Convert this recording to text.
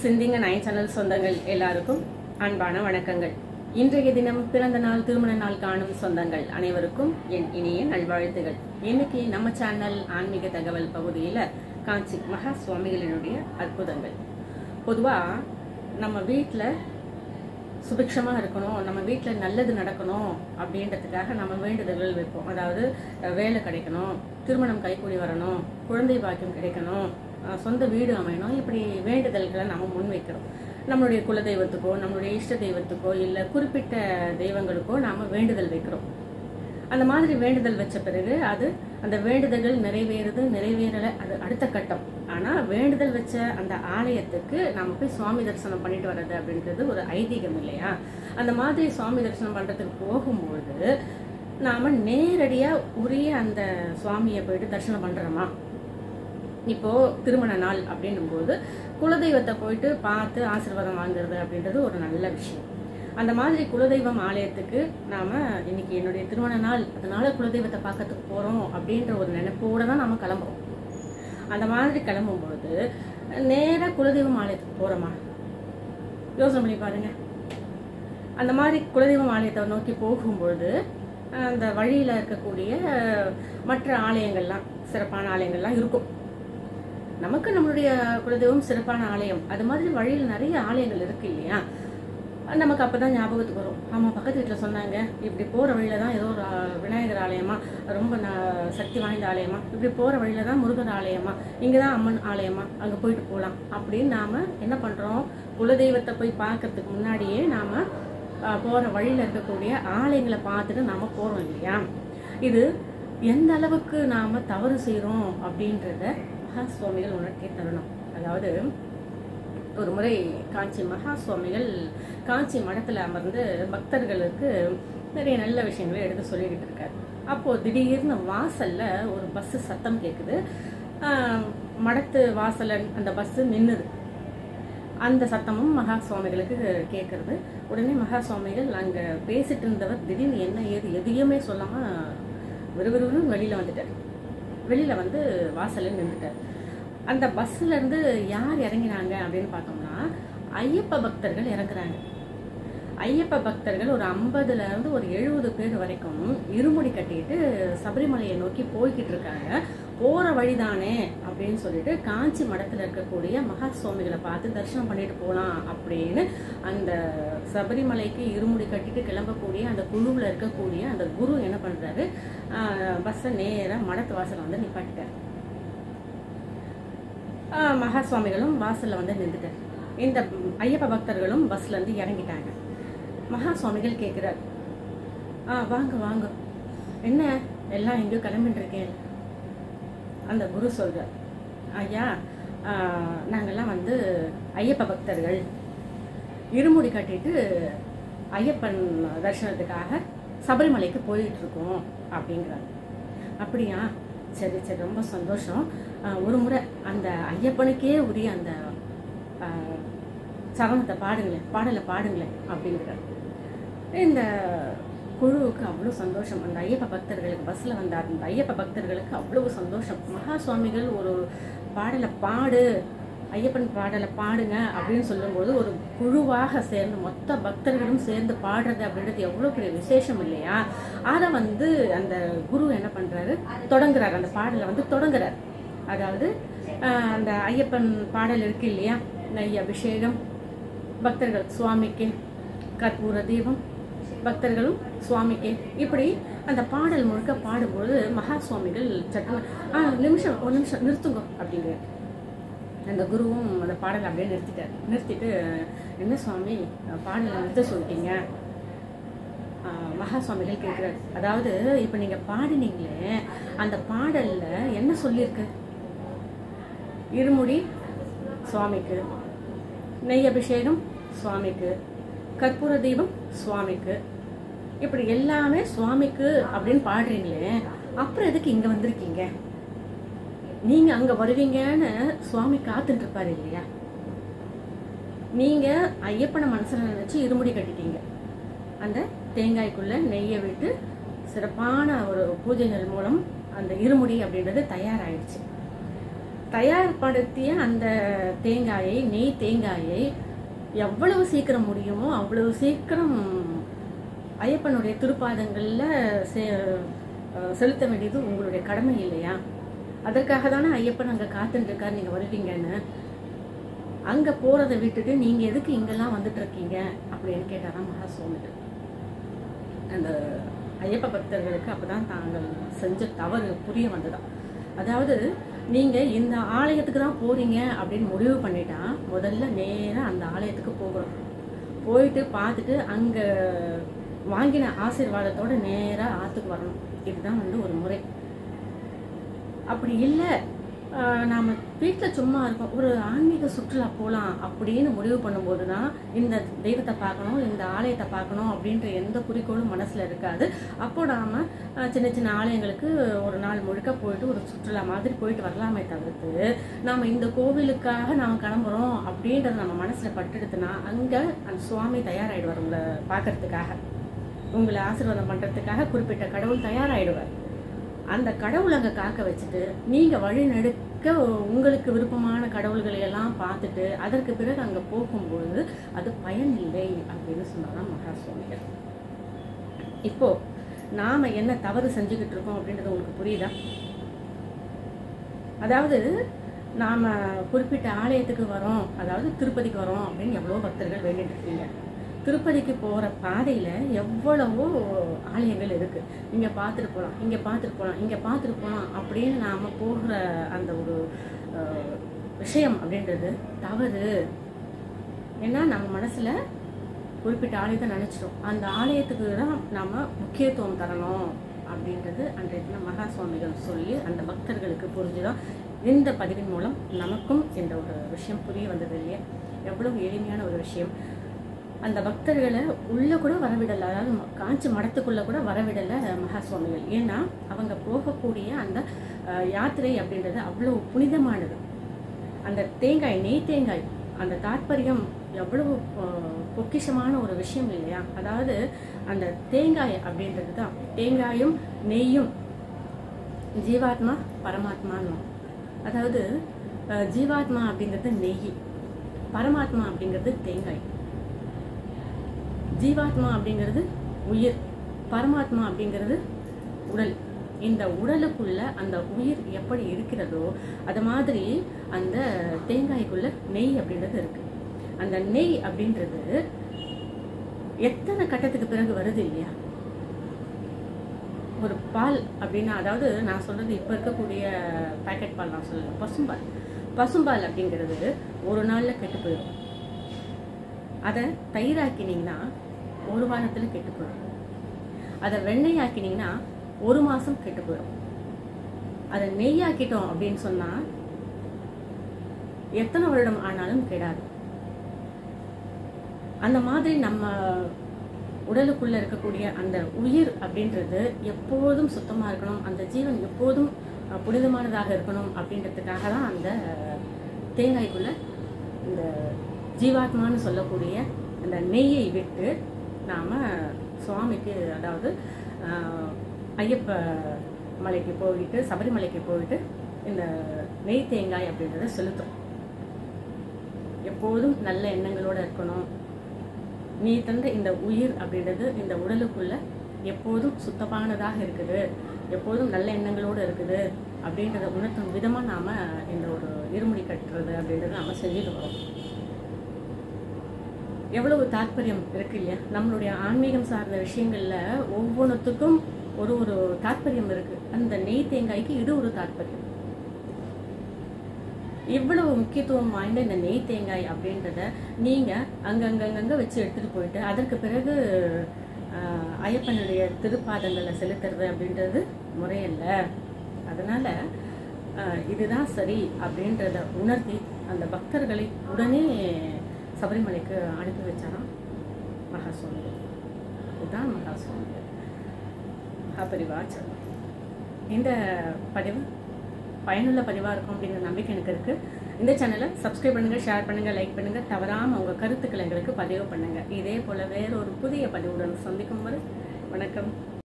சிந்திங்க nine channel சொந்தங்கள் எல்லாருக்கும் அன்பான வணக்கங்கள் இன்றைய தினம் பிறந்த நாள் திருமண நாள் காணும் சொந்தங்கள் அனைவருக்கும் என் இனிய நல்வாழ்த்துகள் இன்னைக்கு நம்ம சேனல் ஆன்மீக தகவல் பகுதியில காஞ்சி மகா சுவாமிகளினுடைய அற்புதங்கள் பொதுவா நம்ம வீட்டில் சுபிக்ஷமா இருக்கணும் நம்ம வீட்டில் நல்லது நடக்கணும் அப்படின்றதுக்காக நம்ம வேண்டுதல்கள் வைப்போம் அதாவது அஹ், வேலை கிடைக்கணும் திருமணம் கைக்கூடி வரணும் குழந்தை பாக்கியம் கிடைக்கணும் அஹ், சொந்த வீடு அமையணும் இப்படி வேண்டுதல்களை நம்ம முன்வைக்கிறோம் நம்மளுடைய குலதெய்வத்துக்கோ நம்மளுடைய இஷ்ட தெய்வத்துக்கோ இல்லை குறிப்பிட்ட தெய்வங்களுக்கோ நாம வேண்டுதல் வைக்கிறோம் அந்த மாதிரி வேண்டுதல் வச்ச பிறகு அது அந்த வேண்டுதல்கள் நிறைவேறுது நிறைவேறல அது அடுத்த கட்டம் ஆனா வேண்டுதல் வச்ச அந்த ஆலயத்துக்கு நம்ம போய் சுவாமி தரிசனம் பண்ணிட்டு வர்றது அப்படின்றது ஒரு ஐதீகம் இல்லையா அந்த மாதிரி சுவாமி தரிசனம் பண்றதுக்கு போகும்பொழுது நாம நேரடியா உரிய அந்த சுவாமியை போயிட்டு தரிசனம் பண்றோமா இப்போ திருமண நாள் அப்படின்னும் போது குலதெய்வத்தை போயிட்டு பார்த்து ஆசீர்வாதம் வாங்குறது அப்படின்றது ஒரு நல்ல விஷயம் அந்த மாதிரி குலதெய்வம் ஆலயத்துக்கு நாம இன்னைக்கு என்னுடைய திருமண நாள் அதனால குலதெய்வத்தை பார்க்கறதுக்கு போறோம் அப்படின்ற ஒரு நினைப்போட தான் நாம கிளம்புறோம் அந்த மாதிரி கிளம்பும்போது நேரா குலதெய்வம் ஆலயத்துக்கு போறோமா யோசனை பண்ணி பாருங்க அந்த மாதிரி குலதெய்வம் ஆலயத்தை நோக்கி போகும்பொழுது அந்த வழியில இருக்கக்கூடிய அஹ், மற்ற ஆலயங்கள்லாம் சிறப்பான ஆலயங்கள்லாம் இருக்கும் நமக்கு நம்மளுடைய குலதெய்வம் சிறப்பான ஆலயம் அது மாதிரி வழியில் நிறைய ஆலயங்கள் இருக்கு இல்லையா நமக்கு அப்பதான் ஞாபகத்துக்கு வரும் ஆமா பக்கத்து வீட்டுல சொன்னாங்க இப்படி போற வழியில தான் ஏதோ ஒரு ஆ- விநாயகர் ஆலயமா ரொம்ப ந- சக்தி வாய்ந்த ஆலயமா இப்படி போற வழியில தான் முருகர் ஆலயமா இங்கதான் அம்மன் ஆலயமா அங்க போயிட்டு போலாம் அப்படின்னு நாம என்ன பண்றோம் குலதெய்வத்தை போய் பார்க்கறதுக்கு முன்னாடியே நாம ஆ, போற வழியில இருக்கக்கூடிய ஆலயங்களை பார்த்துட்டு நாம போறோம் இல்லையா இது எந்த அளவுக்கு நாம தவறு செய்றோம் அப்படின்றத மகா சுவாமிகள் உணர்த்தி தரணும் அதாவது ஒரு முறை காஞ்சி மகா சுவாமிகள் காஞ்சி மடத்துல அமர்ந்து பக்தர்களுக்கு நிறைய நல்ல விஷயங்களை எடுத்து சொல்லிக்கிட்டு இருக்காரு அப்போ திடீர்னு வாசல்ல ஒரு பஸ் சத்தம் கேக்குது ஆஹ் மடத்து வாசல்ல அந்த பஸ் நின்னுது அந்த சத்தமும் மகா சுவாமிகளுக்கு கேட்கறது உடனே மகா சுவாமிகள் அங்க பேசிட்டு இருந்தவர் திடீர்னு என்ன ஏது எதையுமே சொல்லாம விறுவிறுன்னு வெளியில வந்துட்டார் வெளியில வந்து வாசல்ல நின்றுட்டார் அந்த பஸ்ல இருந்து யார் இறங்கினாங்க அப்படின்னு பார்த்தோம்னா ஐயப்ப பக்தர்கள் இறங்குறாங்க ஐயப்ப பக்தர்கள் ஒரு ஐம்பதுல இருந்து ஒரு எழுபது பேர் வரைக்கும் இருமுடி கட்டிட்டு சபரிமலையை நோக்கி போய்கிட்டு இருக்காங்க போற வழிதானே அப்படின்னு சொல்லிட்டு காஞ்சி மடத்துல இருக்கக்கூடிய மகா சுவாமிகளை பார்த்து தரிசனம் பண்ணிட்டு போலாம் அப்படின்னு அந்த சபரிமலைக்கு இருமுடி கட்டிட்டு கிளம்பக்கூடிய அந்த குழுவுல இருக்கக்கூடிய அந்த குரு என்ன பண்றாரு பஸ்ஸை நேரா மடத்து வாசல்ல வந்து நிப்பாட்டிட்டாரு ஆஹ் மகா சுவாமிகளும் வாசல்ல வந்து நின்றுட்டார் இந்த ஐயப்ப பக்தர்களும் பஸ்ல இருந்து இறங்கிட்டாங்க மகா சுவாமிகள் கேட்கிறார் ஆ வாங்க வாங்க என்ன எல்லாம் எங்கேயோ கிளம்பிட்டு இருக்கேன் அந்த குரு சொல்றார் ஐயா ஆஹ், நாங்கெல்லாம் வந்து ஐயப்ப பக்தர்கள் இருமுடி கட்டிட்டு ஐயப்பன் தரிசனத்துக்காக சபரிமலைக்கு போயிட்டு இருக்கோம் அப்படிங்கிறாங்க அப்படியா சரி சரி ரொம்ப சந்தோஷம் ஆஹ், ஒரு முறை அந்த ஐயப்பனுக்கே உரிய அந்த ஆஹ், சரணத்தை பாடுங்களேன் பாடலை பாடுங்களேன் அப்படிங்கிறார் இந்த குழுவுக்கு அவ்வளோ சந்தோஷம் அந்த ஐயப்ப பக்தர்களுக்கு பஸ்ஸில் வந்த அந்த ஐயப்ப பக்தர்களுக்கு அவ்வளவு சந்தோஷம் மகா சுவாமிகள் ஒரு பாடலை பாடு ஐயப்பன் பாடலை பாடுங்க அப்படின்னு சொல்லும்போது ஒரு குழுவாக சேர்ந்து மொத்த பக்தர்களும் சேர்ந்து பாடுறது அப்படின்றது எவ்வளோ பெரிய விசேஷம் இல்லையா அதை வந்து அந்த குரு என்ன பண்றாரு தொடங்குறாரு அந்த பாடலை வந்து தொடங்குறாரு அதாவது ஆஹ், அந்த ஐயப்பன் பாடல் இருக்கு இல்லையா நெய் அபிஷேகம் பக்தர்கள் சுவாமிக்கு கற்பூர தீபம் பக்தர்களும் சுவாமிக்கு இப்படி அந்த பாடல் முழுக்க பாடும்போது மகா சுவாமிகள் சட்டு ஆ நிமிஷம் ஒரு நிமிஷம் நிறுத்துங்க அப்படிங்கிறார் அந்த குருவும் அந்த பாடலை அப்படியே நிறுத்திட்டார் நிறுத்திட்டு என்ன சுவாமி பாடலை நிறுத்த சொல்லிட்டீங்க ஆஹ் மகா சுவாமிகள் கேட்குறாரு அதாவது இப்போ நீங்க பாடினீங்களே அந்த பாடல்ல என்ன சொல்லியிருக்கு இருமுடி சுவாமிக்கு நெய் அபிஷேகம் சுவாமிக்கு கற்பூர தீபம் சுவாமிக்கு இப்படி எல்லாமே சுவாமிக்கு அப்படின்னு பாடுறீங்களே அப்புறம் எதுக்கு இங்க வந்திருக்கீங்க நீங்க அங்க வருவீங்கன்னு சுவாமி காத்துட்டு இருப்பாரு இல்லையா நீங்க ஐயப்பனை மனசுல நினைச்சு இருமுடி கட்டிட்டீங்க அந்த தேங்காய்க்குள்ள நெய்யை விட்டு சிறப்பான ஒரு பூஜைகள் மூலம் அந்த இருமுடி அப்படின்றது தயாராயிடுச்சு தயார்படுத்திய அந்த தேங்காயை நெய் தேங்காயை எவ்வளவு சீக்கிரம் முடியுமோ அவ்வளவு சீக்கிரம் ஐயப்பனுடைய திருப்பாதங்களில் செ அஹ் செலுத்த வேண்டியது உங்களுடைய கடமை இல்லையா அதற்காக தானே ஐயப்பன் அங்கே காத்துட்டு இருக்காரு நீங்கள் வருவீங்கன்னு அங்கே போகிறத விட்டுட்டு நீங்கள் எதுக்கு இங்கெல்லாம் வந்துட்டு இருக்கீங்க அப்படின்னு கேட்டாராம் மகா சுவாமிகள் அந்த ஐயப்ப பக்தர்களுக்கு அப்பதான் தாங்கள் செஞ்ச தவறு புரிய வந்ததாம் அதாவது நீங்க இந்த ஆலயத்துக்கு தான் போறீங்க அப்படின்னு முடிவு பண்ணிட்டா முதல்ல நேரா அந்த ஆலயத்துக்கு போகிறோம் போயிட்டு பார்த்துட்டு அங்க வாங்கின ஆசீர்வாதத்தோட நேரா ஆத்துக்கு வரணும் இதுதான் வந்து ஒரு முறை அப்படி இல்லை நாம் வீட்டில் சும்மா இருக்கோம் ஒரு ஆன்மீக சுற்றுலா போகலாம் அப்படின்னு முடிவு பண்ணும்போது தான் இந்த தெய்வத்தை பார்க்கணும் இந்த ஆலயத்தை பார்க்கணும் அப்படின்ற எந்த குறிக்கோளும் மனசில் இருக்காது அப்போ நாம் சின்ன சின்ன ஆலயங்களுக்கு ஒரு நாள் முழுக்க போயிட்டு ஒரு சுற்றுலா மாதிரி போயிட்டு வரலாமே தவிர்த்து நாம் இந்த கோவிலுக்காக நாம் கிளம்புறோம் அப்படின்றத நம்ம மனசில் பட்டெடுத்துனா அங்கே அந்த சுவாமி தயாராகிடுவார் உங்களை பார்க்கறதுக்காக உங்களை ஆசீர்வாதம் பண்ணுறதுக்காக குறிப்பிட்ட கடவுள் தயாராகிடுவார் அந்த கடவுளை அங்கே காக்க வச்சுட்டு நீங்கள் வழி நடுக்க உங்களுக்கு விருப்பமான கடவுள்களை எல்லாம் பார்த்துட்டு அதற்கு பிறகு அங்கே போகும்போது அது பயன் இல்லை அப்படின்னு சொன்னாராம் மகா சுவாமிகள் இப்போ நாம என்ன தவறு செஞ்சுக்கிட்டு இருக்கோம் அப்படின்றது உங்களுக்கு புரியுதா அதாவது நாம குறிப்பிட்ட ஆலயத்துக்கு வரோம் அதாவது திருப்பதிக்கு வரோம் அப்படின்னு எவ்வளோ பக்தர்கள் வேண்டிட்டு இருக்கீங்க திருப்பதிக்கு போகிற பாதையில் எவ்வளவோ ஆலயங்கள் இருக்குது இங்கே பார்த்துட்டு போகலாம் இங்கே பார்த்துட்டு போகலாம் இங்கே பார்த்துட்டு போகலாம் அப்படின்னு நாம் போகிற அந்த ஒரு அஹ், விஷயம் அப்படின்றது தவறு ஏன்னா நம்ம மனசில் குறிப்பிட்ட ஆலயத்தை நினச்சிட்டோம் அந்த ஆலயத்துக்கு தான் நாம் முக்கியத்துவம் தரணும் அப்படின்றது அன்றைய தினம் மகா சுவாமிகள் சொல்லி அந்த பக்தர்களுக்கு புரிஞ்சுதான் இந்த பதிவின் மூலம் நமக்கும் இந்த ஒரு விஷயம் புரிய வந்தது இல்லையா எவ்வளவு எளிமையான ஒரு விஷயம் அந்த பக்தர்களை உள்ள கூட வரவிடலை அதாவது ம- காஞ்சி மடத்துக்குள்ள கூட வரவிடலை மகா சுவாமிகள் ஏன்னா அவங்க போகக்கூடிய அந்த அஹ், யாத்திரை அப்படின்றது அவ்வளவு புனிதமானது அந்த தேங்காய் நெய் தேங்காய் அந்த தாற்பயம் எவ்வளவு அஹ், பொக்கிஷமான ஒரு விஷயம் இல்லையா அதாவது அந்த தேங்காய் அப்படின்றது தான் தேங்காயும் நெய்யும் ஜீவாத்மா பரமாத்மான்னு அதாவது அஹ், ஜீவாத்மா அப்படிங்கிறது நெய் பரமாத்மா அப்படிங்கிறது தேங்காய் ஜீவாத்மா அப்படிங்கிறது உயிர் பரமாத்மா அப்படிங்கிறது உடல் இந்த உடலுக்குள்ள அந்த உயிர் எப்படி இருக்கிறதோ அது மாதிரி அந்த தேங்காய்க்குள்ள நெய் அப்படின்றது இருக்கு அந்த நெய் அப்படின்றது எத்தனை கட்டத்துக்கு பிறகு வருது இல்லையா ஒரு பால் அப்படின்னா அதாவது நான் சொல்றது இப்ப இருக்கக்கூடிய பாக்கெட் பால் நான் சொல்லல பசும்பால் பசும்பால் அப்படிங்கிறது ஒரு நாள்ல கெட்டு போயிடும் அதை தயிராக்கினீங்கன்னா ஒரு வாரத்துல கெட்டு போயிடும் அதை வெண்ணெய் ஆக்கினீங்கன்னா ஒரு மாசம் கெட்டு போயிடும் அதை நெய்யாக்கிட்டோம் அப்படின்னு சொன்னா எத்தனை வருடம் ஆனாலும் கெடாது அந்த மாதிரி நம்ம உடலுக்குள்ள இருக்கக்கூடிய அந்த உயிர் அப்படின்றது எப்போதும் சுத்தமா இருக்கணும் அந்த ஜீவன் எப்போதும் அஹ், புனிதமானதாக இருக்கணும் அப்படின்றதுக்காக தான் அந்த தேங்காய்க்குள்ள இந்த ஜீவாத்மான்னு சொல்லக்கூடிய அந்த நெய்யை விட்டு நாம சுவாமிக்கு அதாவது ஆஹ், ஐயப்ப மலைக்கு போயிட்டு சபரிமலைக்கு போயிட்டு இந்த நெய் தேங்காய் அப்படின்றத செலுத்தும் எப்போதும் நல்ல எண்ணங்களோட இருக்கணும் நீ தந்த இந்த உயிர் அப்படின்றது இந்த உடலுக்குள்ள எப்போதும் சுத்தமானதாக இருக்குது எப்போதும் நல்ல எண்ணங்களோடு இருக்குது அப்படின்றத உணர்த்தும் விதமா நாம இந்த ஒரு இருமுடி கட்டுறது அப்படின்றத நாம செஞ்சுட்டு வரோம் எவ்வளவு தாற்பயம் இருக்கு இல்லையா நம்மளுடைய ஆன்மீகம் சார்ந்த விஷயங்கள்ல ஒவ்வொன்றுத்துக்கும் ஒரு ஒரு தாற்பயம் இருக்கு அந்த நெய் தேங்காய்க்கு இது ஒரு தாற்பயம் இவ்வளவு முக்கியத்துவம் வாய்ந்த இந்த நெய் தேங்காய் அப்படின்றத நீங்க அங்கங்கங்க வச்சு எடுத்துட்டு போயிட்டு அதற்கு பிறகு ஆஹ், ஐயப்பனுடைய திருப்பாதங்களை செலுத்துறது அப்படின்றது முறையல்ல அதனால ஆஹ், இதுதான் சரி அப்படின்றத உணர்த்தி அந்த பக்தர்களை உடனே சபரிமலைக்கு அனுப்பி வச்சாராம் மகா சுவாமிகள் இதுதான் மகா சுவாமிகள் மகாபரிவாச்சலம் இந்த பதிவு பயனுள்ள பதிவாக இருக்கும் அப்படிங்கிற நம்பிக்கை எனக்கு இருக்கு இந்த சேனலை சப்ஸ்கிரைப் பண்ணுங்க ஷேர் பண்ணுங்க லைக் பண்ணுங்க தவறாம உங்க கருத்துக்களை எங்களுக்கு பதிவு பண்ணுங்க இதே போல வேற ஒரு புதிய பதிவுடன் சந்திக்கும் வரை வணக்கம்